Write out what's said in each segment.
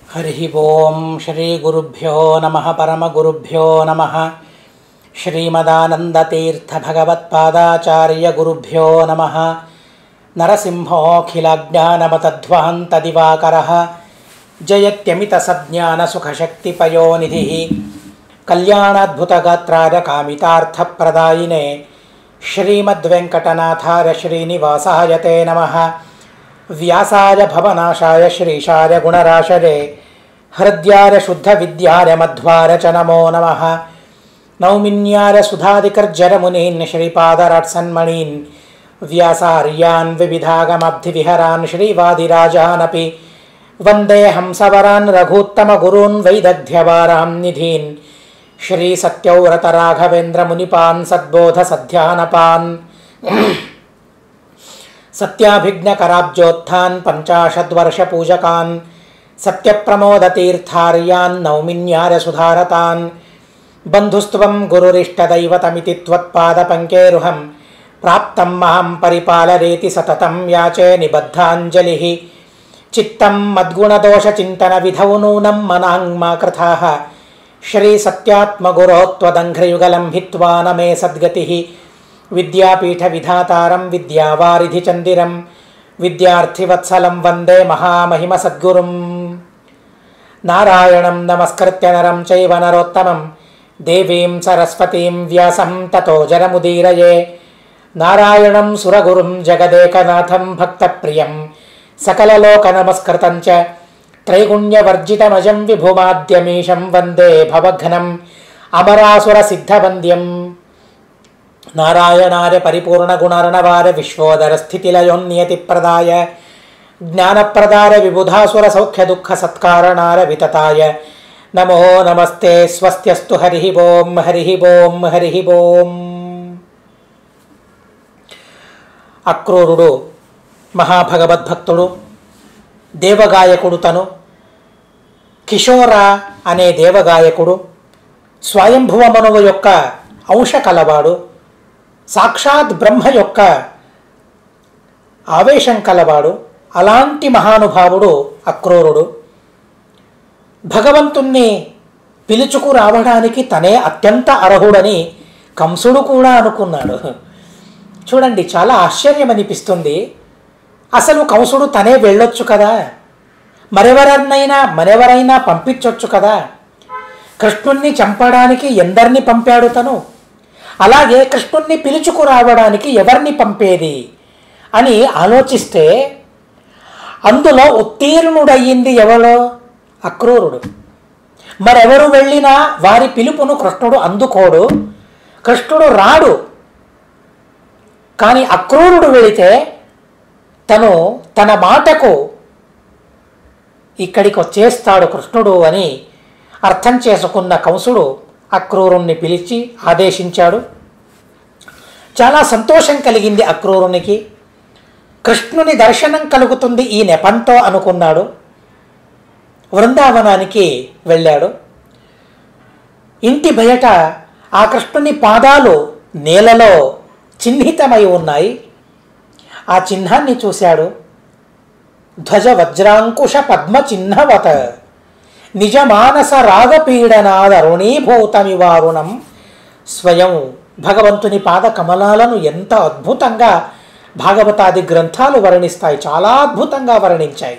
హరి ఓం శ్రీ గురుభ్యో నమ పరమగురుభ్యో నమ శ్రీమదానందతీర్థభగవత్పాదాచార్య గురుభ్యో నమ నరసింహోఖిలజ్ఞానమతధ్వహంతదివాకర జయత్యమితసజ్ఞానసుఖశక్తిపయోనిధి కళ్యాణాద్భుతగాత్రాయ కామితార్థప్రదాయినే శ్రీమద్వెంకటనాథాయ శ్రీనివాసాయ తే నమః వ్యాసాయ భవనాశాయ శ్రీశాయ గుణరాశరే హృద్యాయ శుద్ధవిద్యాయ మధ్వాయ చ నమో నమ నౌమిన్యాయ సుధాదికర్జరమునీన్ శ్రీపాదరాట్సన్మణీన్ వ్యాసార్యాన్ వివిధాగమబ్ధివిహరాన్ శ్రీవాదిరాజానపి వందే హంసవరాన్ రఘూత్తమగురూన్ వైదగ్ధ్యవారాం నిధీన్ శ్రీసత్యవ్రతరాఘవేంద్రమునిపాన్ సద్బోధసధ్యానపాన్ సత్యాభిజ్ఞకరాబ్జోత్థాన్ పంచాశద్వర్షపూజకాన్ సత్యప్రమోదతీర్థార్యాన్ నౌమిన్యారసుధారతాన్ బంధుస్త్వం గురురిష్టదైవతమితి త్వత్పాదపంకేరుహం ప్రాప్తం మాం పరిపాలరేతి సతతం యాచే నిబద్ధాంజలి చిత్తం మద్గుణదోషచింతన విధౌ నూనం మనాంగ్మా కృథా శ్రీసత్యాత్మగురోత్వదంఘ్రయుగలం హిత్వా నమే సద్గతి విద్యాపీఠవిధాతారం విద్యావారిధిచందిరం విద్యార్థివత్సలం వందే మహామహిమ సద్గురుం నారాయణం నమస్కృత్య నరం చైవ నరోత్తమం దేవీం సరస్వతీం వ్యాసం తతో జరముదీరయే నారాయణం సురగురుం జగదేకనాథం భక్తప్రియం సకలలోకనమస్కృతం చ త్రైగుణ్యవర్జితమజం విభుమాద్యమీశం వందే భవఘ్నం అమరాసురసిద్ధవంద్యం నారాయణాయ పరిపూర్ణగుణర్ణవార విశ్వోదర స్థితిలయోన్నియతి ప్రదాయ జ్ఞానప్రదాయ విబుధాసుర సౌఖ్య దుఃఖ సత్కారణార వితతాయ నమో నమస్తే స్వస్త్యస్తు హరి ఓం హరి ఓం హరి ఓం అక్రూరుడు మహాభగవద్భక్తుడు దేవగాయకుడు తను కిషోర అనే దేవగాయకుడు స్వయంభువ మనువు యొక్క అంశ కలవాడు సాక్షాత్ బ్రహ్మ యొక్క ఆవేశం కలవాడు అలాంటి మహానుభావుడు అక్రూరుడు భగవంతుణ్ణి పిలుచుకు రావడానికి తనే అత్యంత అర్హుడని కంసుడు కూడా అనుకున్నాడు చూడండి చాలా ఆశ్చర్యం అనిపిస్తుంది అసలు కంసుడు తనే వెళ్ళొచ్చు కదా మరెవరన్నైనా మరెవరైనా పంపించవచ్చు కదా కృష్ణుణ్ణి చంపడానికి ఎందరిని పంపాడు తను అలాగే కృష్ణుణ్ణి పిలుచుకురావడానికి ఎవరిని పంపేది అని ఆలోచిస్తే అందులో ఉత్తీర్ణుడయ్యింది ఎవరో అక్రూరుడు మరెవరు వెళ్ళినా వారి పిలుపును కృష్ణుడు అందుకోడు కృష్ణుడు రాడు కానీ అక్రూరుడు వెళితే తను తన మాటకు ఇక్కడికి వచ్చేస్తాడు కృష్ణుడు అని అర్థం చేసుకున్న కంసుడు అక్రూరుణ్ణి పిలిచి ఆదేశించాడు చాలా సంతోషం కలిగింది అక్రూరునికి కృష్ణుని దర్శనం కలుగుతుంది ఈ నెపంతో అనుకున్నాడు వృందావనానికి వెళ్ళాడు ఇంటి బయట ఆ కృష్ణుని పాదాలు నేలలో చిహ్నితమై ఉన్నాయి ఆ చిహ్నాన్ని చూశాడు ధ్వజ వజ్రాంకుశ పద్మ చిహ్నవత నిజమానస రాగపీడనాద రుణీభూతమివారుణం స్వయం భగవంతుని పాద కమలాలను ఎంత అద్భుతంగా భాగవతాది గ్రంథాలు వర్ణిస్తాయి చాలా అద్భుతంగా వర్ణించాయి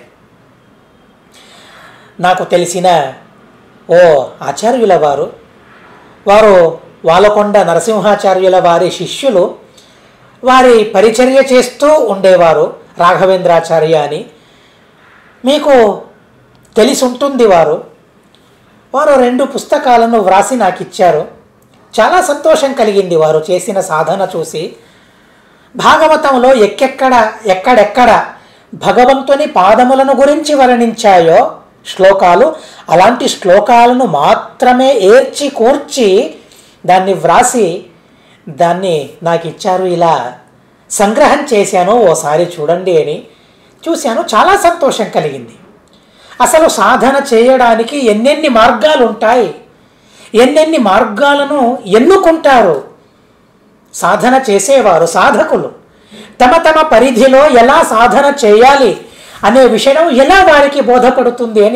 నాకు తెలిసిన ఓ ఆచార్యుల వారు వారు వాలకొండ నరసింహాచార్యుల వారి శిష్యులు వారి పరిచర్య చేస్తూ ఉండేవారు రాఘవేంద్రాచార్య అని మీకు తెలిసి ఉంటుంది వారు వారు రెండు పుస్తకాలను వ్రాసి నాకు ఇచ్చారు చాలా సంతోషం కలిగింది వారు చేసిన సాధన చూసి భాగవతంలో ఎక్కెక్కడ ఎక్కడెక్కడ భగవంతుని పాదములను గురించి వర్ణించాయో శ్లోకాలు అలాంటి శ్లోకాలను మాత్రమే ఏర్చి కూర్చి దాన్ని వ్రాసి దాన్ని నాకు ఇచ్చారు ఇలా సంగ్రహం చేశాను ఓసారి చూడండి అని చూశాను చాలా సంతోషం కలిగింది అసలు సాధన చేయడానికి ఎన్నెన్ని మార్గాలు ఉంటాయి ఎన్నెన్ని మార్గాలను ఎన్నుకుంటారు సాధన చేసేవారు సాధకులు తమ తమ పరిధిలో ఎలా సాధన చేయాలి అనే విషయం ఎలా వారికి బోధపడుతుంది అని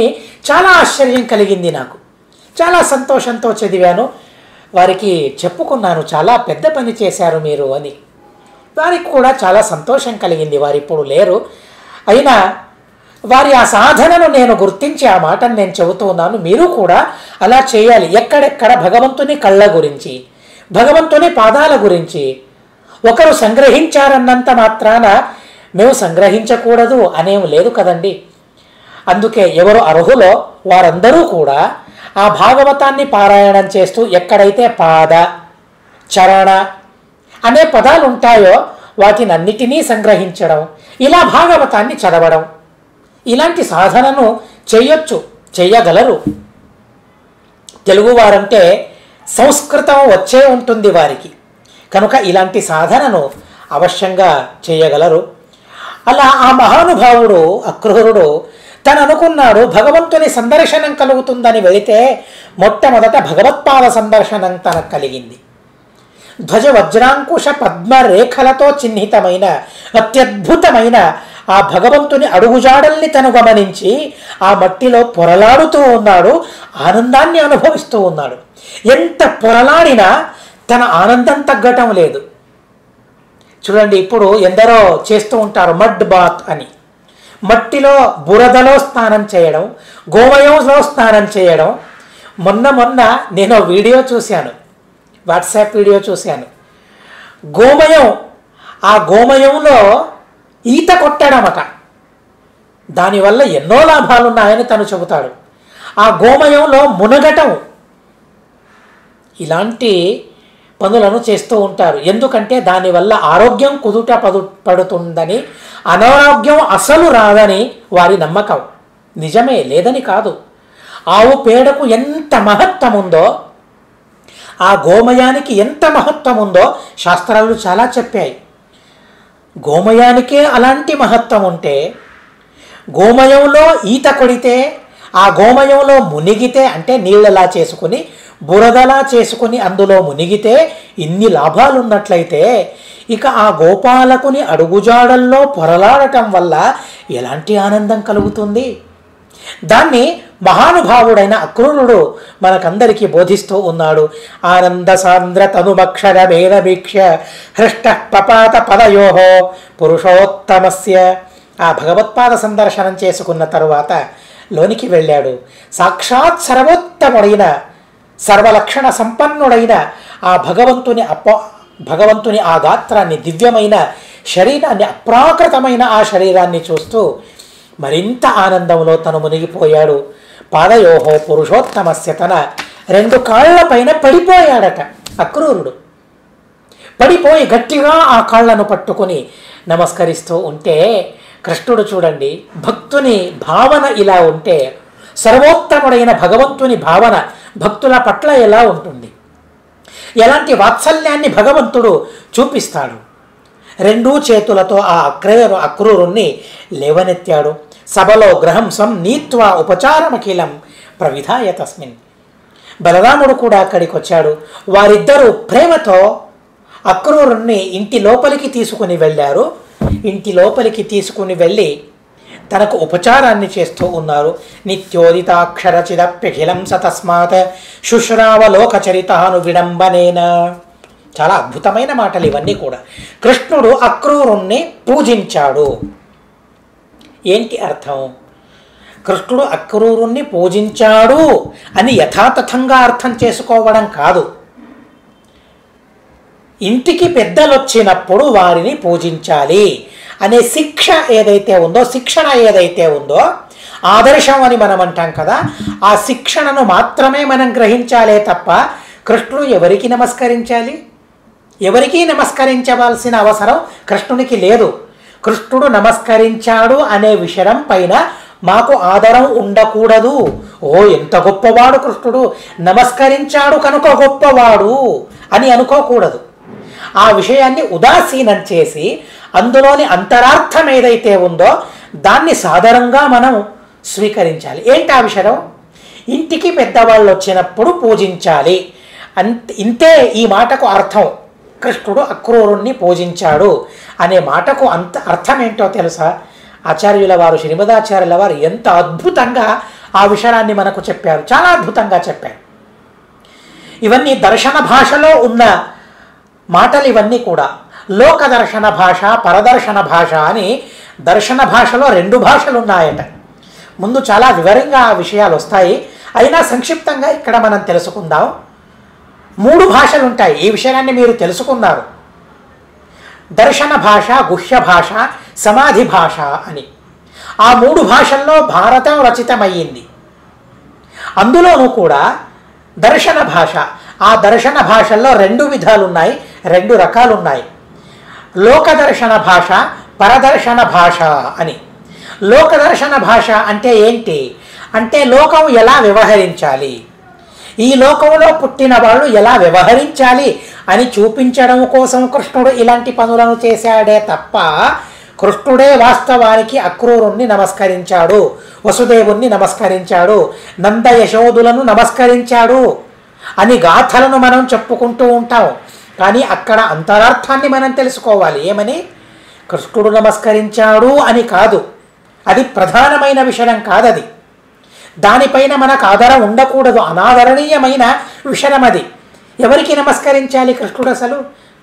చాలా ఆశ్చర్యం కలిగింది నాకు చాలా సంతోషంతో చదివాను వారికి చెప్పుకున్నాను చాలా పెద్ద పని చేశారు మీరు అని వారికి కూడా చాలా సంతోషం కలిగింది వారు ఇప్పుడు లేరు అయినా వారి ఆ సాధనను నేను గుర్తించి ఆ మాటను నేను చెబుతూ ఉన్నాను మీరు కూడా అలా చేయాలి ఎక్కడెక్కడ భగవంతుని కళ్ళ గురించి భగవంతుని పాదాల గురించి ఒకరు సంగ్రహించారన్నంత మాత్రాన మేము సంగ్రహించకూడదు అనేం లేదు కదండి అందుకే ఎవరు అర్హులో వారందరూ కూడా ఆ భాగవతాన్ని పారాయణం చేస్తూ ఎక్కడైతే పాద చరణ అనే పదాలు ఉంటాయో వాటిని అన్నిటినీ సంగ్రహించడం ఇలా భాగవతాన్ని చదవడం ఇలాంటి సాధనను చేయొచ్చు చేయగలరు తెలుగువారంటే సంస్కృతం వచ్చే ఉంటుంది వారికి కనుక ఇలాంటి సాధనను అవశ్యంగా చేయగలరు అలా ఆ మహానుభావుడు అక్రూరుడు తను అనుకున్నాడు భగవంతుని సందర్శనం కలుగుతుందని వెళితే మొట్టమొదట భగవత్పాద సందర్శనం తనకు కలిగింది ధ్వజ వజ్రాంకుశ పద్మ రేఖలతో చిహ్నితమైన అత్యద్భుతమైన ఆ భగవంతుని అడుగుజాడల్ని తను గమనించి ఆ మట్టిలో పొరలాడుతూ ఉన్నాడు ఆనందాన్ని అనుభవిస్తూ ఉన్నాడు ఎంత పొరలాడినా తన ఆనందం తగ్గటం లేదు చూడండి ఇప్పుడు ఎందరో చేస్తూ ఉంటారు మడ్ బాత్ అని మట్టిలో బురదలో స్నానం చేయడం గోమయంలో స్నానం చేయడం మొన్న మొన్న నేను వీడియో చూశాను వాట్సాప్ వీడియో చూశాను గోమయం ఆ గోమయంలో ఈత కొట్టడమట దానివల్ల ఎన్నో లాభాలు ఉన్నాయని తను చెబుతాడు ఆ గోమయంలో మునగటం ఇలాంటి పనులను చేస్తూ ఉంటారు ఎందుకంటే దానివల్ల ఆరోగ్యం కుదుట పదు పడుతుందని అనారోగ్యం అసలు రాదని వారి నమ్మకం నిజమే లేదని కాదు ఆవు పేడకు ఎంత మహత్వం ఉందో ఆ గోమయానికి ఎంత మహత్వం ఉందో శాస్త్రాలు చాలా చెప్పాయి గోమయానికే అలాంటి మహత్వం ఉంటే గోమయంలో ఈత కొడితే ఆ గోమయంలో మునిగితే అంటే నీళ్ళలా చేసుకుని బురదలా చేసుకుని అందులో మునిగితే ఇన్ని లాభాలు ఉన్నట్లయితే ఇక ఆ గోపాలకుని అడుగుజాడల్లో పొరలాడటం వల్ల ఎలాంటి ఆనందం కలుగుతుంది దాన్ని మహానుభావుడైన అక్రూరుడు మనకందరికీ బోధిస్తూ ఉన్నాడు ఆనంద సాంద్ర తనుమక్షర భేదభీక్ష హృష్ట పపాత పదయోహో పురుషోత్తమస్య ఆ భగవత్పాద సందర్శనం చేసుకున్న తరువాత లోనికి వెళ్ళాడు సాక్షాత్ సర్వోత్తముడైన సర్వలక్షణ సంపన్నుడైన ఆ భగవంతుని అప్ప భగవంతుని ఆ గాత్రాన్ని దివ్యమైన శరీరాన్ని అప్రాకృతమైన ఆ శరీరాన్ని చూస్తూ మరింత ఆనందంలో తను మునిగిపోయాడు పాదయోహో పురుషోత్తమస్య తన రెండు కాళ్లపైన పడిపోయాడట అక్రూరుడు పడిపోయి గట్టిగా ఆ కాళ్లను పట్టుకొని నమస్కరిస్తూ ఉంటే కృష్ణుడు చూడండి భక్తుని భావన ఇలా ఉంటే సర్వోత్తముడైన భగవంతుని భావన భక్తుల పట్ల ఎలా ఉంటుంది ఎలాంటి వాత్సల్యాన్ని భగవంతుడు చూపిస్తాడు రెండూ చేతులతో ఆ అక్రూరు అక్రూరుణ్ణి లేవనెత్తాడు సభలో గ్రహం సం నీత్వా ఉపచారమఖిలం ప్రవిధాయ తస్మిన్ బలరాముడు కూడా అక్కడికి వచ్చాడు వారిద్దరూ ప్రేమతో అక్రూరుణ్ణి ఇంటి లోపలికి తీసుకుని వెళ్ళారు ఇంటి లోపలికి తీసుకుని వెళ్ళి తనకు ఉపచారాన్ని చేస్తూ ఉన్నారు నిత్యోదితాక్షరచిదప్యఖిలం స తస్మాత్ శుశ్రావలోకచరితాను విడంబనేన చాలా అద్భుతమైన మాటలు ఇవన్నీ కూడా కృష్ణుడు అక్రూరుణ్ణి పూజించాడు ఏంటి అర్థం కృష్ణుడు అక్రూరుణ్ణి పూజించాడు అని యథాతథంగా అర్థం చేసుకోవడం కాదు ఇంటికి పెద్దలు వచ్చినప్పుడు వారిని పూజించాలి అనే శిక్ష ఏదైతే ఉందో శిక్షణ ఏదైతే ఉందో ఆదర్శం అని మనం అంటాం కదా ఆ శిక్షణను మాత్రమే మనం గ్రహించాలే తప్ప కృష్ణుడు ఎవరికి నమస్కరించాలి ఎవరికీ నమస్కరించవలసిన అవసరం కృష్ణునికి లేదు కృష్ణుడు నమస్కరించాడు అనే విషయం పైన మాకు ఆదరం ఉండకూడదు ఓ ఎంత గొప్పవాడు కృష్ణుడు నమస్కరించాడు కనుక గొప్పవాడు అని అనుకోకూడదు ఆ విషయాన్ని ఉదాసీనం చేసి అందులోని అంతరార్థం ఏదైతే ఉందో దాన్ని సాధారణంగా మనం స్వీకరించాలి ఏంటి ఆ విషయం ఇంటికి పెద్దవాళ్ళు వచ్చినప్పుడు పూజించాలి అంత ఇంతే ఈ మాటకు అర్థం కృష్ణుడు అక్రూరుణ్ణి పూజించాడు అనే మాటకు అంత అర్థం ఏంటో తెలుసా ఆచార్యుల వారు శ్రీమదాచార్యుల వారు ఎంత అద్భుతంగా ఆ విషయాన్ని మనకు చెప్పారు చాలా అద్భుతంగా చెప్పారు ఇవన్నీ దర్శన భాషలో ఉన్న మాటలు ఇవన్నీ కూడా లోక దర్శన భాష పరదర్శన భాష అని దర్శన భాషలో రెండు భాషలు ఉన్నాయట ముందు చాలా వివరంగా ఆ విషయాలు వస్తాయి అయినా సంక్షిప్తంగా ఇక్కడ మనం తెలుసుకుందాం మూడు భాషలు ఉంటాయి ఈ విషయాన్ని మీరు తెలుసుకున్నారు దర్శన భాష గుహ్య భాష సమాధి భాష అని ఆ మూడు భాషల్లో భారతం రచితమయ్యింది అందులోనూ కూడా దర్శన భాష ఆ దర్శన భాషల్లో రెండు విధాలు ఉన్నాయి రెండు రకాలు ఉన్నాయి లోక దర్శన భాష పరదర్శన భాష అని లోక దర్శన భాష అంటే ఏంటి అంటే లోకం ఎలా వ్యవహరించాలి ఈ లోకంలో పుట్టిన వాళ్ళు ఎలా వ్యవహరించాలి అని చూపించడం కోసం కృష్ణుడు ఇలాంటి పనులను చేశాడే తప్ప కృష్ణుడే వాస్తవానికి అక్రూరుణ్ణి నమస్కరించాడు వసుదేవుణ్ణి నమస్కరించాడు నంద యశోదులను నమస్కరించాడు అని గాథలను మనం చెప్పుకుంటూ ఉంటాం కానీ అక్కడ అంతరార్థాన్ని మనం తెలుసుకోవాలి ఏమని కృష్ణుడు నమస్కరించాడు అని కాదు అది ప్రధానమైన విషయం కాదది దానిపైన మనకు ఆధారం ఉండకూడదు అనాదరణీయమైన విషయం అది ఎవరికి నమస్కరించాలి కృష్ణుడు అసలు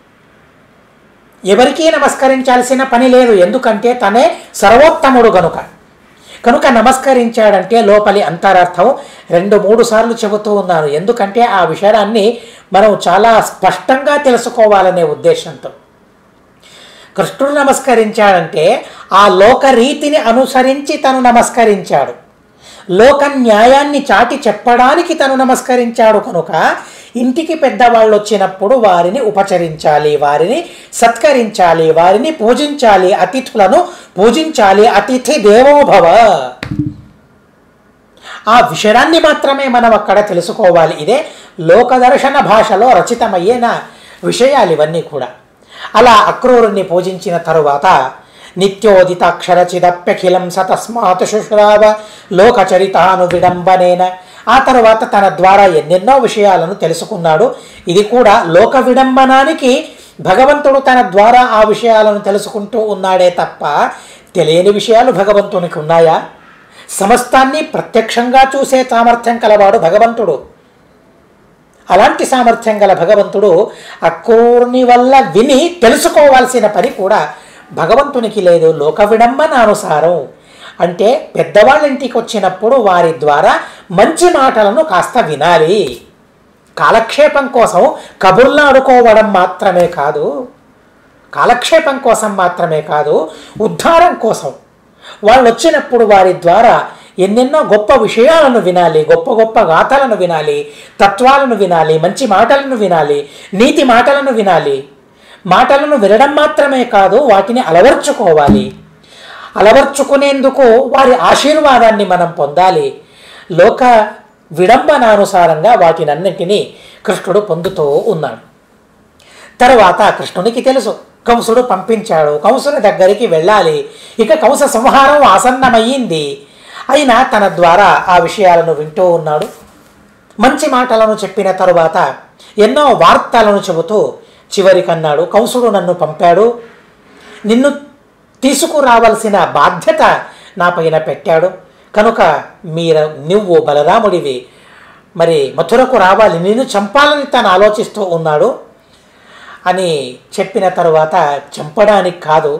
ఎవరికీ నమస్కరించాల్సిన పని లేదు ఎందుకంటే తనే సర్వోత్తముడు గనుక కనుక నమస్కరించాడంటే లోపలి అంతరార్థం రెండు మూడు సార్లు చెబుతూ ఉన్నాను ఎందుకంటే ఆ విషయాన్ని మనం చాలా స్పష్టంగా తెలుసుకోవాలనే ఉద్దేశంతో కృష్ణుడు నమస్కరించాడంటే ఆ లోక రీతిని అనుసరించి తను నమస్కరించాడు లోక న్యాయాన్ని చాటి చెప్పడానికి తను నమస్కరించాడు కనుక ఇంటికి పెద్దవాళ్ళు వచ్చినప్పుడు వారిని ఉపచరించాలి వారిని సత్కరించాలి వారిని పూజించాలి అతిథులను పూజించాలి అతిథి దేవోభవ ఆ విషయాన్ని మాత్రమే మనం అక్కడ తెలుసుకోవాలి ఇదే లోకదర్శన భాషలో రచితమయ్యేన విషయాలు ఇవన్నీ కూడా అలా అక్రూరుణ్ణి పూజించిన తరువాత నిత్యోదితాక్షరచిదప్యఖిలం సతస్మాత్ శుశ్రావ లోకచరితాను విడంబనేన ఆ తర్వాత తన ద్వారా ఎన్నెన్నో విషయాలను తెలుసుకున్నాడు ఇది కూడా లోక విడంబనానికి భగవంతుడు తన ద్వారా ఆ విషయాలను తెలుసుకుంటూ ఉన్నాడే తప్ప తెలియని విషయాలు భగవంతునికి ఉన్నాయా సమస్తాన్ని ప్రత్యక్షంగా చూసే సామర్థ్యం కలవాడు భగవంతుడు అలాంటి సామర్థ్యం గల భగవంతుడు అక్రూరుని వల్ల విని తెలుసుకోవాల్సిన పని కూడా భగవంతునికి లేదు లోక విడంబన అనుసారం అంటే పెద్దవాళ్ళ ఇంటికి వచ్చినప్పుడు వారి ద్వారా మంచి మాటలను కాస్త వినాలి కాలక్షేపం కోసం కబుర్లు ఆడుకోవడం మాత్రమే కాదు కాలక్షేపం కోసం మాత్రమే కాదు ఉద్ధారం కోసం వాళ్ళు వచ్చినప్పుడు వారి ద్వారా ఎన్నెన్నో గొప్ప విషయాలను వినాలి గొప్ప గొప్ప గాథలను వినాలి తత్వాలను వినాలి మంచి మాటలను వినాలి నీతి మాటలను వినాలి మాటలను వినడం మాత్రమే కాదు వాటిని అలవర్చుకోవాలి అలవర్చుకునేందుకు వారి ఆశీర్వాదాన్ని మనం పొందాలి లోక విడంబనానుసారంగా వాటినన్నింటినీ కృష్ణుడు పొందుతూ ఉన్నాడు తర్వాత కృష్ణునికి తెలుసు కంసుడు పంపించాడు కంసుని దగ్గరికి వెళ్ళాలి ఇక కంస సంహారం ఆసన్నమయ్యింది అయినా తన ద్వారా ఆ విషయాలను వింటూ ఉన్నాడు మంచి మాటలను చెప్పిన తరువాత ఎన్నో వార్తలను చెబుతూ చివరికన్నాడు కంసుడు నన్ను పంపాడు నిన్ను తీసుకురావాల్సిన బాధ్యత నా పైన పెట్టాడు కనుక మీరు నువ్వు బలరాముడివి మరి మథురకు రావాలి నిన్ను చంపాలని తను ఆలోచిస్తూ ఉన్నాడు అని చెప్పిన తరువాత చంపడానికి కాదు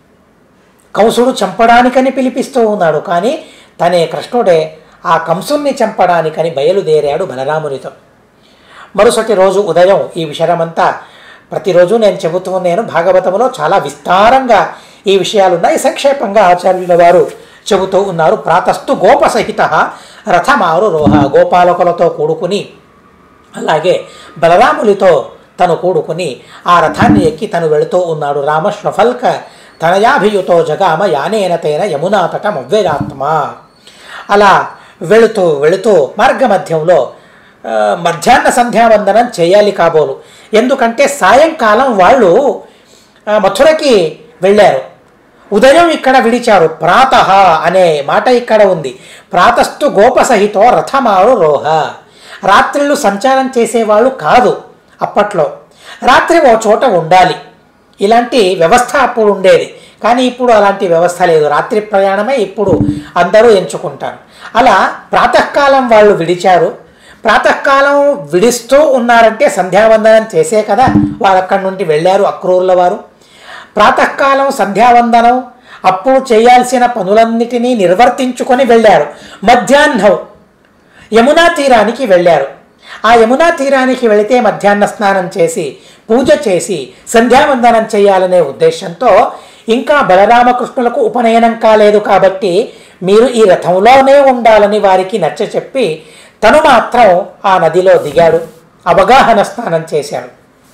కంసుడు చంపడానికని పిలిపిస్తూ ఉన్నాడు కానీ తనే కృష్ణుడే ఆ కంసుణ్ణి చంపడానికని బయలుదేరాడు బలరామునితో మరుసటి రోజు ఉదయం ఈ విషయమంతా ప్రతిరోజు నేను చెబుతూ నేను భాగవతంలో చాలా విస్తారంగా ఈ విషయాలున్నాయి సంక్షేపంగా ఆచార్యుల వారు చెబుతూ ఉన్నారు ప్రాతస్థు గోప సహిత రథమారు రోహ గోపాలకులతో కూడుకుని అలాగే బలరాములితో తను కూడుకుని ఆ రథాన్ని ఎక్కి తను వెళుతూ ఉన్నాడు రామ శ్వఫల్క తనయాభియుతో జగామ యానేన తేన యమునా తటం అవ్యయాత్మ అలా వెళుతూ వెళుతూ మార్గమధ్యంలో ఆ, మధ్యాహ్న సంధ్యావందనం చేయాలి కాబోలు ఎందుకంటే సాయంకాలం వాళ్ళు ఆ, మథురకి వెళ్ళారు ఉదయం ఇక్కడ విడిచారు ప్రాతః అనే మాట ఇక్కడ ఉంది ప్రాతస్థు గోప సహితో రథమారు రోహ రాత్రిళ్ళు సంచారం చేసేవాళ్ళు కాదు అప్పట్లో రాత్రి ఓ చోట ఉండాలి ఇలాంటి వ్యవస్థ అప్పుడు ఉండేది కానీ ఇప్పుడు అలాంటి వ్యవస్థ లేదు రాత్రి ప్రయాణమే ఇప్పుడు అందరూ ఎంచుకుంటారు అలా ప్రాతకాలం వాళ్ళు విడిచారు ప్రాతకాలం విడిస్తూ ఉన్నారంటే సంధ్యావందనం చేసే కదా వారు అక్కడి నుండి వెళ్ళారు అక్రూరుల వారు ప్రాతకాలం సంధ్యావందనం అప్పుడు చేయాల్సిన పనులన్నిటినీ నిర్వర్తించుకొని వెళ్ళారు మధ్యాహ్నం యమునా తీరానికి వెళ్ళారు ఆ యమునా తీరానికి వెళితే మధ్యాహ్న స్నానం చేసి పూజ చేసి సంధ్యావందనం చేయాలనే ఉద్దేశంతో ఇంకా బలరామకృష్ణులకు ఉపనయనం కాలేదు కాబట్టి మీరు ఈ రథంలోనే ఉండాలని వారికి నచ్చ చెప్పి తను మాత్రం ఆ నదిలో దిగాడు అవగాహన స్నానం చేశాడు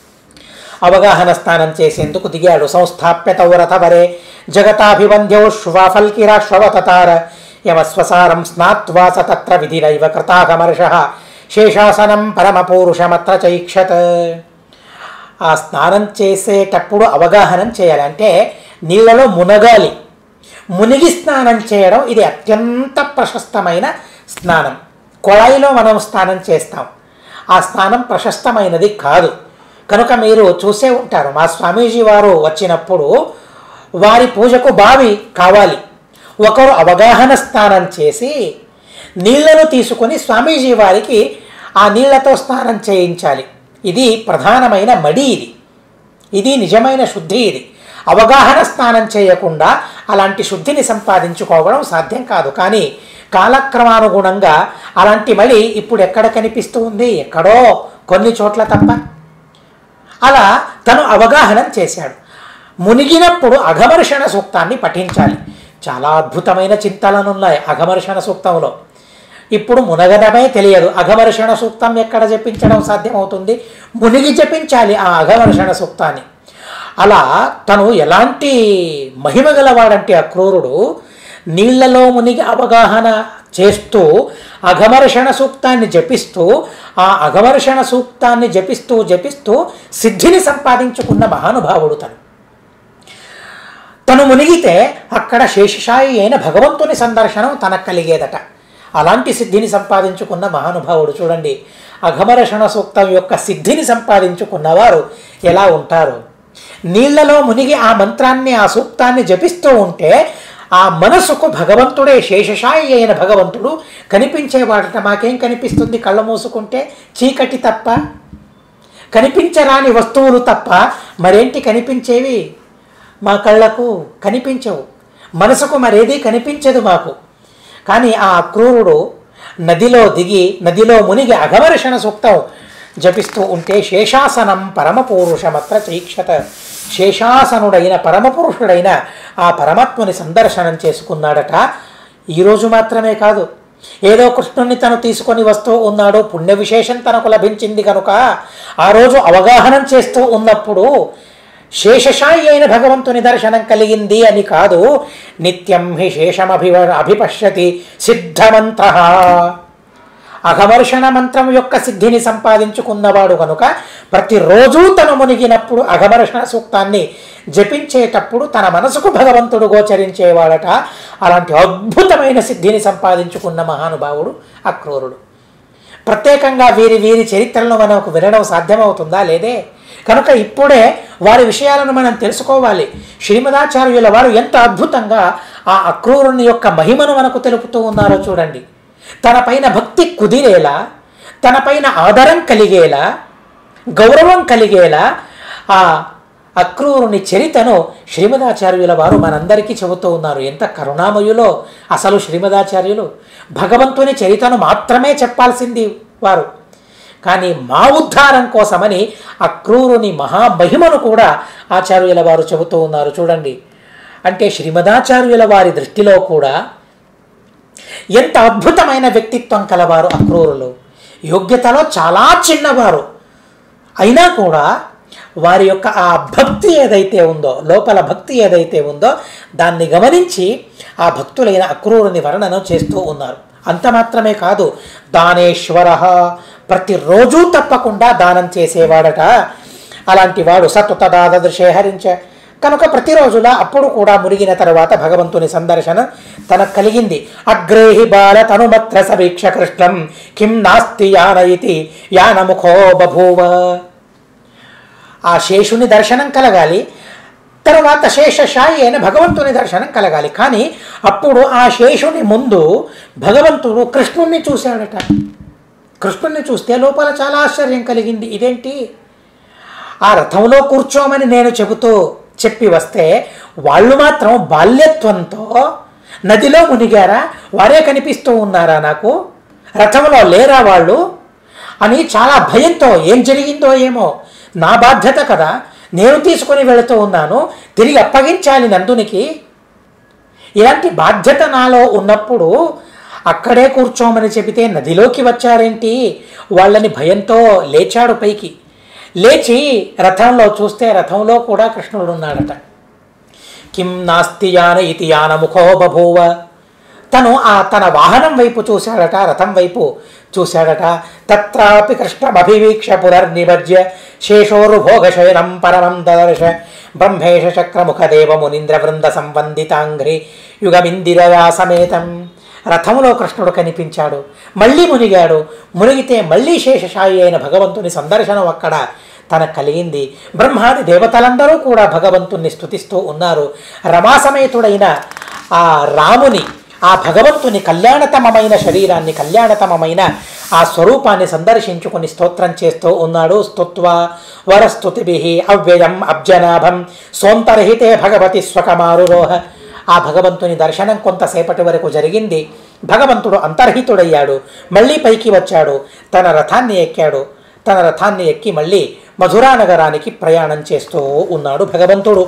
అవగాహన స్నానం చేసేందుకు దిగాడు సంస్థాప్య తౌరథవరే జగతాభివంద్యౌ శ్వాఫల్కిరాశ్వతతార యమస్వసారం స్నాత్వా స తత్ర విధిరైవ కృతాగమర్ష శేషాసనం పరమపూరుషమత్ర చైక్షత్ ఆ స్నానం చేసేటప్పుడు అవగాహనం చేయాలి అంటే నీళ్ళలో మునగాలి మునిగి స్నానం చేయడం ఇది అత్యంత ప్రశస్తమైన స్నానం కొళాయిలో మనం స్నానం చేస్తాం ఆ స్నానం ప్రశస్తమైనది కాదు కనుక మీరు చూసే ఉంటారు మా స్వామీజీ వారు వచ్చినప్పుడు వారి పూజకు బావి కావాలి ఒకరు అవగాహన స్నానం చేసి నీళ్లను తీసుకొని స్వామీజీ వారికి ఆ నీళ్లతో స్నానం చేయించాలి ఇది ప్రధానమైన మడి ఇది ఇది నిజమైన శుద్ధి ఇది అవగాహన స్నానం చేయకుండా అలాంటి శుద్ధిని సంపాదించుకోవడం సాధ్యం కాదు కానీ కాలక్రమానుగుణంగా అలాంటి మడి ఇప్పుడు ఎక్కడ కనిపిస్తూ ఉంది ఎక్కడో కొన్ని చోట్ల తప్ప అలా తను అవగాహనం చేశాడు మునిగినప్పుడు అఘమర్షణ సూక్తాన్ని పఠించాలి చాలా అద్భుతమైన చింతలను ఉన్నాయి అఘమర్షణ సూక్తంలో ఇప్పుడు మునగడమే తెలియదు అఘమర్షణ సూక్తం ఎక్కడ జపించడం సాధ్యమవుతుంది మునిగి జపించాలి ఆ అఘమర్షణ సూక్తాన్ని అలా తను ఎలాంటి మహిమ గలవాడంటే ఆ క్రూరుడు నీళ్లలో మునిగి అవగాహన చేస్తూ అఘమర్షణ సూక్తాన్ని జపిస్తూ ఆ అఘమర్షణ సూక్తాన్ని జపిస్తూ జపిస్తూ సిద్ధిని సంపాదించుకున్న మహానుభావుడు తను తను మునిగితే అక్కడ శేషశాయి అయిన భగవంతుని సందర్శనం తనకు కలిగేదట అలాంటి సిద్ధిని సంపాదించుకున్న మహానుభావుడు చూడండి అఘమరషణ సూక్తం యొక్క సిద్ధిని సంపాదించుకున్నవారు ఎలా ఉంటారు నీళ్లలో మునిగి ఆ మంత్రాన్ని ఆ సూక్తాన్ని జపిస్తూ ఉంటే ఆ మనసుకు భగవంతుడే శేషశాయి అయిన భగవంతుడు కనిపించేవాడట మాకేం కనిపిస్తుంది కళ్ళ మూసుకుంటే చీకటి తప్ప కనిపించరాని వస్తువులు తప్ప మరేంటి కనిపించేవి మా కళ్ళకు కనిపించవు మనసుకు మరేది కనిపించదు మాకు కానీ ఆ అక్రూరుడు నదిలో దిగి నదిలో మునిగి అఘమర్షణ సూక్తం జపిస్తూ ఉంటే శేషాసనం పరమపురుషమత్ర చైక్షత శేషాసనుడైన పరమపురుషుడైన ఆ పరమాత్మని సందర్శనం చేసుకున్నాడట ఈరోజు మాత్రమే కాదు ఏదో కృష్ణుణ్ణి తను తీసుకొని వస్తూ ఉన్నాడు పుణ్య విశేషం తనకు లభించింది కనుక ఆ రోజు అవగాహనం చేస్తూ ఉన్నప్పుడు శేషశాయి అయిన భగవంతుని దర్శనం కలిగింది అని కాదు నిత్యం హి శేషమభి అభిపశ్యతి సిద్ధమంత్ర అఘమర్షణ మంత్రం యొక్క సిద్ధిని సంపాదించుకున్నవాడు కనుక ప్రతిరోజు తను మునిగినప్పుడు అఘమర్షణ సూక్తాన్ని జపించేటప్పుడు తన మనసుకు భగవంతుడు గోచరించేవాడట అలాంటి అద్భుతమైన సిద్ధిని సంపాదించుకున్న మహానుభావుడు అక్రూరుడు ప్రత్యేకంగా వీరి వీరి చరిత్రలను మనకు వినడం సాధ్యమవుతుందా లేదే కనుక ఇప్పుడే వారి విషయాలను మనం తెలుసుకోవాలి శ్రీమదాచార్యుల వారు ఎంత అద్భుతంగా ఆ అక్రూరుని యొక్క మహిమను మనకు తెలుపుతూ ఉన్నారో చూడండి తన పైన భక్తి కుదిరేలా తన పైన ఆదరం కలిగేలా గౌరవం కలిగేలా ఆ అక్రూరుని చరితను శ్రీమదాచార్యుల వారు మనందరికీ చెబుతూ ఉన్నారు ఎంత కరుణామయులో అసలు శ్రీమదాచార్యులు భగవంతుని చరితను మాత్రమే చెప్పాల్సింది వారు కానీ మా ఉద్ధారం కోసమని అక్రూరుని మహామహిమను కూడా ఆచార్యుల వారు చెబుతూ ఉన్నారు చూడండి అంటే శ్రీమదాచార్యుల వారి దృష్టిలో కూడా ఎంత అద్భుతమైన వ్యక్తిత్వం కలవారు అక్రూరులు యోగ్యతలో చాలా చిన్నవారు అయినా కూడా వారి యొక్క ఆ భక్తి ఏదైతే ఉందో లోపల భక్తి ఏదైతే ఉందో దాన్ని గమనించి ఆ భక్తులైన అక్రూరుని వర్ణన చేస్తూ ఉన్నారు అంత మాత్రమే కాదు దానేశ్వర ప్రతిరోజు తప్పకుండా దానం చేసేవాడట అలాంటి వాడు సత్వత దాదృశే హరించ కనుక ప్రతిరోజులా అప్పుడు కూడా మురిగిన తర్వాత భగవంతుని సందర్శన తనకు కలిగింది అగ్రేహి బాల తనుమత్ర సమీక్ష కృష్ణం కిం నాస్తి యాన ఇతి యానముఖో బభూవ ఆ శేషుని దర్శనం కలగాలి తర్వాత శేషశాయి అయిన భగవంతుని దర్శనం కలగాలి కానీ అప్పుడు ఆ శేషుని ముందు భగవంతుడు కృష్ణుణ్ణి చూశాడట కృష్ణుణ్ణి చూస్తే లోపల చాలా ఆశ్చర్యం కలిగింది ఇదేంటి ఆ రథంలో కూర్చోమని నేను చెబుతూ చెప్పి వస్తే వాళ్ళు మాత్రం బాల్యత్వంతో నదిలో మునిగారా వారే కనిపిస్తూ ఉన్నారా నాకు రథంలో లేరా వాళ్ళు అని చాలా భయంతో ఏం జరిగిందో ఏమో నా బాధ్యత కదా నేను తీసుకొని వెళుతూ ఉన్నాను తిరిగి అప్పగించాలి నందునికి ఇలాంటి బాధ్యత నాలో ఉన్నప్పుడు అక్కడే కూర్చోమని చెబితే నదిలోకి వచ్చారేంటి వాళ్ళని భయంతో లేచాడు పైకి లేచి రథంలో చూస్తే రథంలో కూడా కృష్ణుడు ఉన్నాడట కిం నాస్తి యాన ఇతి యానముఖో బభూవ తను ఆ తన వాహనం వైపు చూశాడట రథం వైపు చూశాడట తత్రాపి కృష్ణమభివీక్ష పునర్నిమజ్య శేషోరుభోగశయనం పరమం దదర్శ బ్రహ్మేష చక్రముఖదేవ మునీంద్ర వృంద సంవందితాంఘ్రి యుగమిందిరయా సమేతం రథములో కృష్ణుడు కనిపించాడు మళ్ళీ మునిగాడు మునిగితే మళ్ళీ శేషశాయి అయిన భగవంతుని సందర్శనం అక్కడ తనకు కలిగింది బ్రహ్మాది దేవతలందరూ కూడా భగవంతుణ్ణి స్తుతిస్తూ ఉన్నారు రమాసమేతుడైన ఆ రాముని ఆ భగవంతుని కళ్యాణతమమైన శరీరాన్ని కళ్యాణతమమైన ఆ స్వరూపాన్ని సందర్శించుకుని స్తోత్రం చేస్తూ ఉన్నాడు స్తుత్వ వరస్తుతిభి అవ్యయం అబ్జనాభం సోంతరహితే భగవతి స్వకమారురోహ ఆ భగవంతుని దర్శనం కొంతసేపటి వరకు జరిగింది భగవంతుడు అంతర్హితుడయ్యాడు మళ్ళీ పైకి వచ్చాడు తన రథాన్ని ఎక్కాడు తన రథాన్ని ఎక్కి మళ్ళీ మధురా నగరానికి ప్రయాణం చేస్తూ ఉన్నాడు భగవంతుడు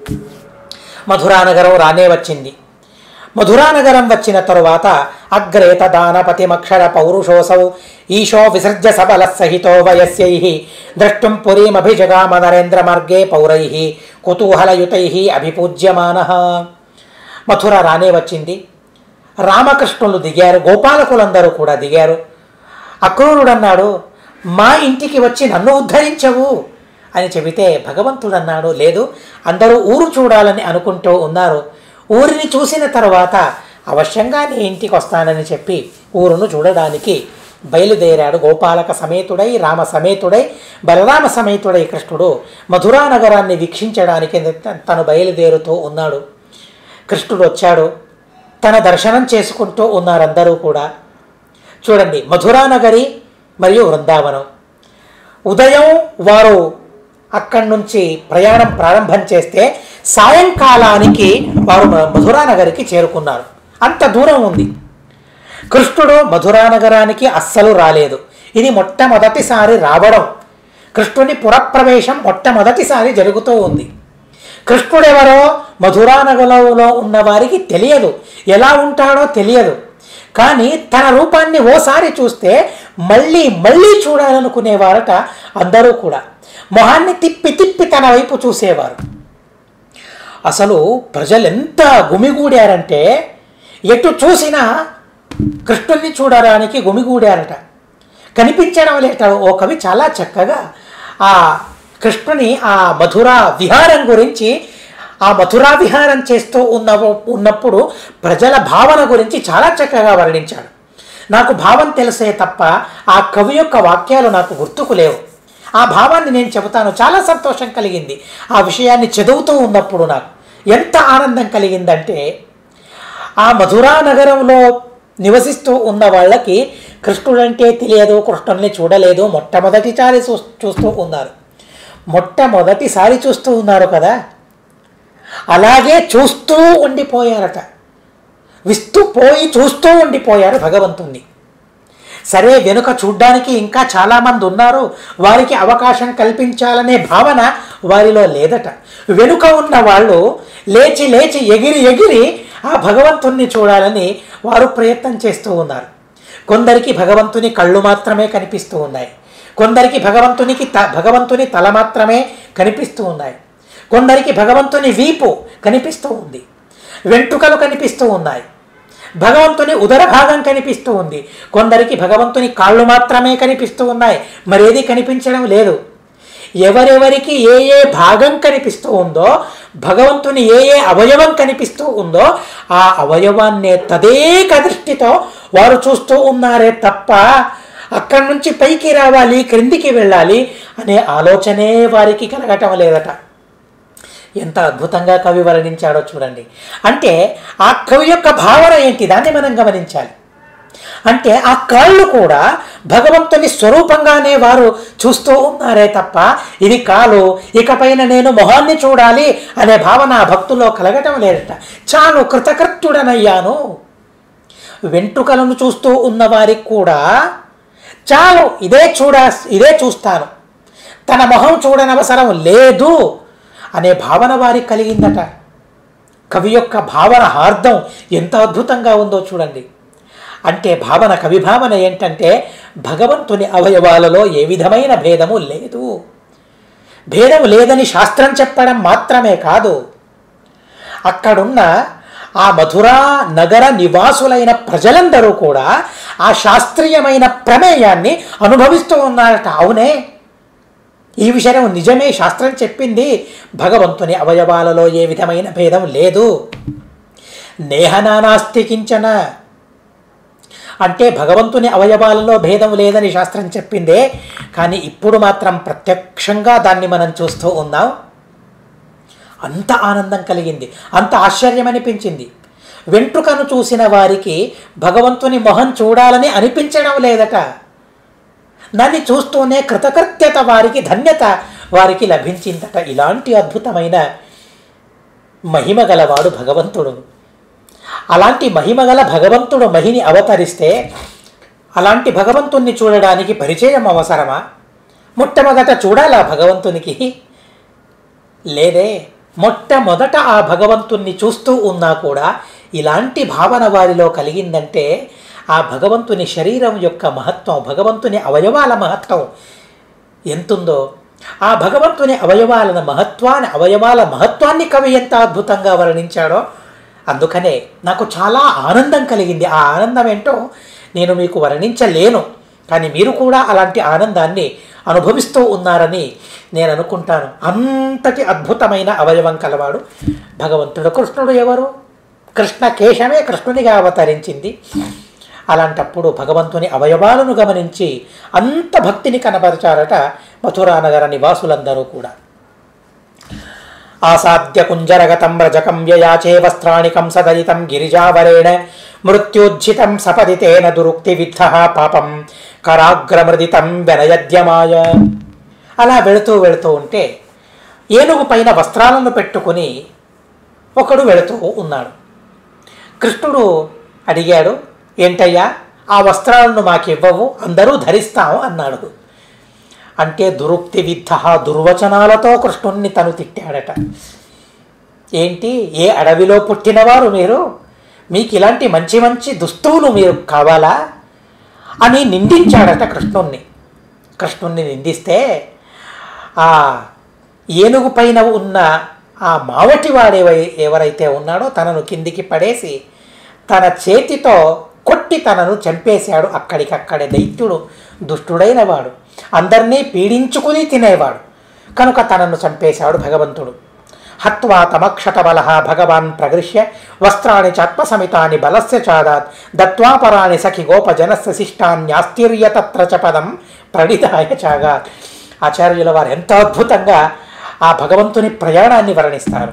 మధురా నగరం రానే వచ్చింది మధురా నగరం వచ్చిన తరువాత అగ్రే తదానపతిమక్షర పౌరుషోసౌ ఈశో విసర్జ సబల సహితో వయస్యై ద్రష్టుం పురీమభిజగామ నరేంద్ర మార్గే పౌరై కుతూహలయుతై అభిపూజ్యమాన మథుర రానే వచ్చింది రామకృష్ణులు దిగారు గోపాలకులందరూ కూడా దిగారు అక్రూరుడు అన్నాడు మా ఇంటికి వచ్చి నన్ను ఉద్ధరించవు అని చెబితే భగవంతుడు అన్నాడు లేదు అందరూ ఊరు చూడాలని అనుకుంటూ ఉన్నారు ఊరిని చూసిన తర్వాత అవశ్యంగా నీ ఇంటికి వస్తానని చెప్పి ఊరును చూడడానికి బయలుదేరాడు గోపాలక సమేతుడై రామ సమేతుడై బలరామ సమేతుడై కృష్ణుడు మధురా నగరాన్ని వీక్షించడానికి తను బయలుదేరుతూ ఉన్నాడు కృష్ణుడు వచ్చాడు తన దర్శనం చేసుకుంటూ ఉన్నారందరూ కూడా చూడండి మధురా నగరి మరియు వృందావనం ఉదయం వారు అక్కడి నుంచి ప్రయాణం ప్రారంభం చేస్తే సాయంకాలానికి వారు మ- మధురా నగరికి చేరుకున్నారు అంత దూరం ఉంది కృష్ణుడు మధురా నగరానికి అస్సలు రాలేదు ఇది మొట్టమొదటిసారి రావడం కృష్ణుని పురప్రవేశం మొట్టమొదటిసారి జరుగుతూ ఉంది కృష్ణుడెవరో మధురా నగరంలో ఉన్న వారికి తెలియదు ఎలా ఉంటాడో తెలియదు కానీ తన రూపాన్ని ఓసారి చూస్తే మళ్ళీ మళ్ళీ చూడాలనుకునేవారట అందరూ కూడా మొహాన్ని తిప్పి తిప్పి తన వైపు చూసేవారు అసలు ప్రజలు ఎంత గుమిగూడారంటే ఎటు చూసినా కృష్ణుల్ని చూడడానికి గుమిగూడారట కనిపించడం లేట ఓ కవి చాలా చక్కగా ఆ కృష్ణుని ఆ మధుర విహారం గురించి ఆ మధురా విహారం చేస్తూ ఉన్న ఉన్నప్పుడు ప్రజల భావన గురించి చాలా చక్కగా వర్ణించాడు నాకు భావం తెలిసే తప్ప ఆ కవి యొక్క వాక్యాలు నాకు గుర్తుకు లేవు ఆ భావాన్ని నేను చెబుతాను చాలా సంతోషం కలిగింది ఆ విషయాన్ని చదువుతూ ఉన్నప్పుడు నాకు ఎంత ఆనందం కలిగిందంటే ఆ మధురా నగరంలో నివసిస్తూ ఉన్న వాళ్ళకి కృష్ణుడంటే తెలియదు కృష్ణుల్ని చూడలేదు మొట్టమొదటిసారి చూ చూస్తూ ఉన్నారు మొట్టమొదటిసారి చూస్తూ ఉన్నారు కదా అలాగే చూస్తూ ఉండిపోయారట విస్తూ పోయి చూస్తూ ఉండిపోయారు భగవంతుణ్ణి సరే వెనుక చూడ్డానికి ఇంకా చాలామంది ఉన్నారు వారికి అవకాశం కల్పించాలనే భావన వారిలో లేదట వెనుక ఉన్న వాళ్ళు లేచి లేచి ఎగిరి ఎగిరి ఆ భగవంతుణ్ణి చూడాలని వారు ప్రయత్నం చేస్తూ ఉన్నారు కొందరికి భగవంతుని కళ్ళు మాత్రమే కనిపిస్తూ ఉన్నాయి కొందరికి భగవంతునికి త భగవంతుని తల మాత్రమే కనిపిస్తూ ఉన్నాయి కొందరికి భగవంతుని వీపు కనిపిస్తూ ఉంది వెంట్రుకలు కనిపిస్తూ ఉన్నాయి భగవంతుని ఉదర భాగం కనిపిస్తూ ఉంది కొందరికి భగవంతుని కాళ్ళు మాత్రమే కనిపిస్తూ ఉన్నాయి మరేది కనిపించడం లేదు ఎవరెవరికి ఏ ఏ భాగం కనిపిస్తూ ఉందో భగవంతుని ఏ ఏ అవయవం కనిపిస్తూ ఉందో ఆ అవయవాన్నే తదేక దృష్టితో వారు చూస్తూ ఉన్నారే తప్ప అక్కడి నుంచి పైకి రావాలి క్రిందికి వెళ్ళాలి అనే ఆలోచనే వారికి కలగటం లేదట ఎంత అద్భుతంగా కవి వర్ణించాడో చూడండి అంటే ఆ కవి యొక్క భావన ఏంటి దాన్ని మనం గమనించాలి అంటే ఆ కాళ్ళు కూడా భగవంతుని స్వరూపంగానే వారు చూస్తూ ఉన్నారే తప్ప ఇది కాలు ఇకపైన నేను మొహాన్ని చూడాలి అనే భావన ఆ భక్తుల్లో కలగటం లేదట చాలు కృతకృత్యుడనయ్యాను వెంట్రుకలను చూస్తూ ఉన్న వారికి కూడా చాలు ఇదే చూడ ఇదే చూస్తాను తన మొహం చూడనవసరం లేదు అనే భావన వారికి కలిగిందట కవి యొక్క భావన హార్దం ఎంత అద్భుతంగా ఉందో చూడండి అంటే భావన కవి భావన ఏంటంటే భగవంతుని అవయవాలలో ఏ విధమైన భేదము లేదు భేదం లేదని శాస్త్రం చెప్పడం మాత్రమే కాదు అక్కడున్న ఆ మధురా నగర నివాసులైన ప్రజలందరూ కూడా ఆ శాస్త్రీయమైన ప్రమేయాన్ని అనుభవిస్తూ ఉన్నారట అవునే ఈ విషయం నిజమే శాస్త్రం చెప్పింది భగవంతుని అవయవాలలో ఏ విధమైన భేదం లేదు నేహనానాస్తి కించన అంటే భగవంతుని అవయవాలలో భేదం లేదని శాస్త్రం చెప్పిందే కానీ ఇప్పుడు మాత్రం ప్రత్యక్షంగా దాన్ని మనం చూస్తూ ఉన్నాం అంత ఆనందం కలిగింది అంత ఆశ్చర్యం అనిపించింది వెంట్రుకను చూసిన వారికి భగవంతుని మొహం చూడాలని అనిపించడం లేదట దాన్ని చూస్తూనే కృతకృత్యత వారికి ధన్యత వారికి లభించిందట ఇలాంటి అద్భుతమైన మహిమ గలవాడు భగవంతుడు అలాంటి మహిమగల భగవంతుడు మహిని అవతరిస్తే అలాంటి భగవంతుణ్ణి చూడడానికి పరిచయం అవసరమా మొట్టమొదట చూడాలా భగవంతునికి లేదే మొట్టమొదట ఆ భగవంతుణ్ణి చూస్తూ ఉన్నా కూడా ఇలాంటి భావన వారిలో కలిగిందంటే ఆ భగవంతుని శరీరం యొక్క మహత్వం భగవంతుని అవయవాల మహత్వం ఎంతుందో ఆ భగవంతుని అవయవాల మహత్వాన్ని అవయవాల మహత్వాన్ని కవి ఎంత అద్భుతంగా వర్ణించాడో అందుకనే నాకు చాలా ఆనందం కలిగింది ఆ ఆనందం ఏంటో నేను మీకు వర్ణించలేను కానీ మీరు కూడా అలాంటి ఆనందాన్ని అనుభవిస్తూ ఉన్నారని నేను అనుకుంటాను అంతటి అద్భుతమైన అవయవం కలవాడు భగవంతుడు కృష్ణుడు ఎవరు కృష్ణ కేశమే కృష్ణునిగా అవతరించింది అలాంటప్పుడు భగవంతుని అవయవాలను గమనించి అంత భక్తిని కనబరచారట మథురానగర నివాసులందరూ కూడా ఆసాద్య కుంజరగతం రజకం యయాచే వస్త్రాణి కంసదయితం గిరిజావరేణ మృత్యుజ్జితం సపదితేన దురుక్తి విద్ధ పాపం కరాగ్రమృదితం వెనయద్యమాయ అలా వెళుతూ వెళుతూ ఉంటే ఏనుగు పైన వస్త్రాలను పెట్టుకుని ఒకడు వెళుతూ ఉన్నాడు కృష్ణుడు అడిగాడు ఏంటయ్యా ఆ వస్త్రాలను మాకివ్వవు అందరూ ధరిస్తాము అన్నాడు అంటే దురుక్తి విద్ధ దుర్వచనాలతో కృష్ణుణ్ణి తను తిట్టాడట ఏంటి ఏ అడవిలో పుట్టినవారు మీరు మీకు ఇలాంటి మంచి మంచి దుస్తువులు మీరు కావాలా అని నిందించాడట కృష్ణుణ్ణి కృష్ణుణ్ణి నిందిస్తే ఆ ఏనుగు పైన ఉన్న ఆ మావటివాడు ఎవరైతే ఉన్నాడో తనను కిందికి పడేసి తన చేతితో కొట్టి తనను చంపేశాడు అక్కడికక్కడే దైత్యుడు దుష్టుడైన వాడు అందరినీ పీడించుకుని తినేవాడు కనుక తనను చంపేశాడు భగవంతుడు హత్వా తమక్షతబల భగవాన్ ప్రగృహ్య వస్త్రాన్ని చాత్మసమితాని బలస్య చాదాత్ దత్వాపరాణి సఖి గోపజనస్య శిష్టాన్యాస్తిర్య తత్ర చ పదం ప్రణితాయ చాగాత్ ఆచార్యుల వారు ఎంతో అద్భుతంగా ఆ భగవంతుని ప్రయాణాన్ని వర్ణిస్తారు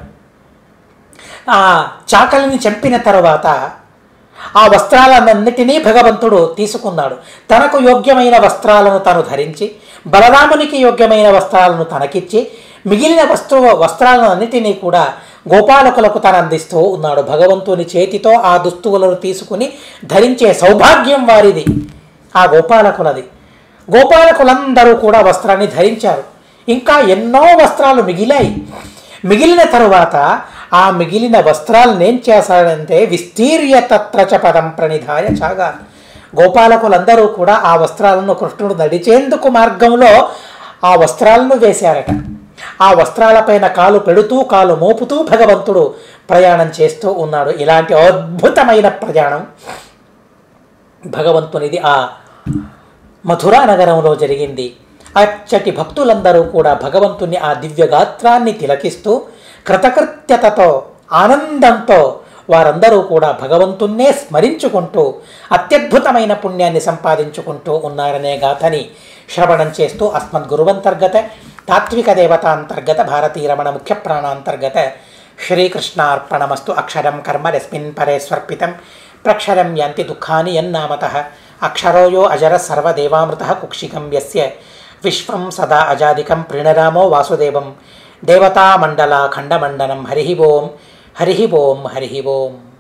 ఆ చాకలిని చంపిన తరువాత ఆ వస్త్రాలన్నిటినీ భగవంతుడు తీసుకున్నాడు తనకు యోగ్యమైన వస్త్రాలను తను ధరించి బలరామునికి యోగ్యమైన వస్త్రాలను తనకిచ్చి మిగిలిన వస్తు వస్త్రాలన్నిటినీ కూడా గోపాలకులకు తను అందిస్తూ ఉన్నాడు భగవంతుని చేతితో ఆ దుస్తువులను తీసుకుని ధరించే సౌభాగ్యం వారిది ఆ గోపాలకులది గోపాలకులందరూ కూడా వస్త్రాన్ని ధరించారు ఇంకా ఎన్నో వస్త్రాలు మిగిలాయి మిగిలిన తరువాత ఆ మిగిలిన వస్త్రాలను ఏం చేశాడంటే విస్తీర్య తత్రచ పదం ప్రణిధాయ చాగా గోపాలకులందరూ కూడా ఆ వస్త్రాలను కృష్ణుడు నడిచేందుకు మార్గంలో ఆ వస్త్రాలను వేశారట ఆ వస్త్రాలపైన కాలు పెడుతూ కాలు మోపుతూ భగవంతుడు ప్రయాణం చేస్తూ ఉన్నాడు ఇలాంటి అద్భుతమైన ప్రయాణం భగవంతునిది ఆ మథురా నగరంలో జరిగింది అచ్చటి భక్తులందరూ కూడా భగవంతుని ఆ దివ్యగాత్రాన్ని తిలకిస్తూ కృతకృత్యతతో ఆనందంతో వారందరూ కూడా భగవంతున్నే స్మరించుకుంటూ అత్యద్భుతమైన పుణ్యాన్ని సంపాదించుకుంటూ ఉన్నారనే గాథని శ్రవణం చేస్తూ అస్మద్ గురువంతర్గత తాత్విక దేవతాంతర్గత భారతీ రమణ ముఖ్య ప్రాణాంతర్గత శ్రీకృష్ణార్పణమస్తు అక్షరం కర్మ రస్మిన్ పరే స్వర్పితం ప్రక్షరం యంతి దుఃఖాని యన్నామత అక్షరోయో అజర సర్వదేవామృత కుక్షికం యస్య విశ్వం సదా అజాదికం ప్రణరామో వాసుదేవం దేవతామండల ఖండమండనం హరి ఓం హరి ఓం హరి ఓం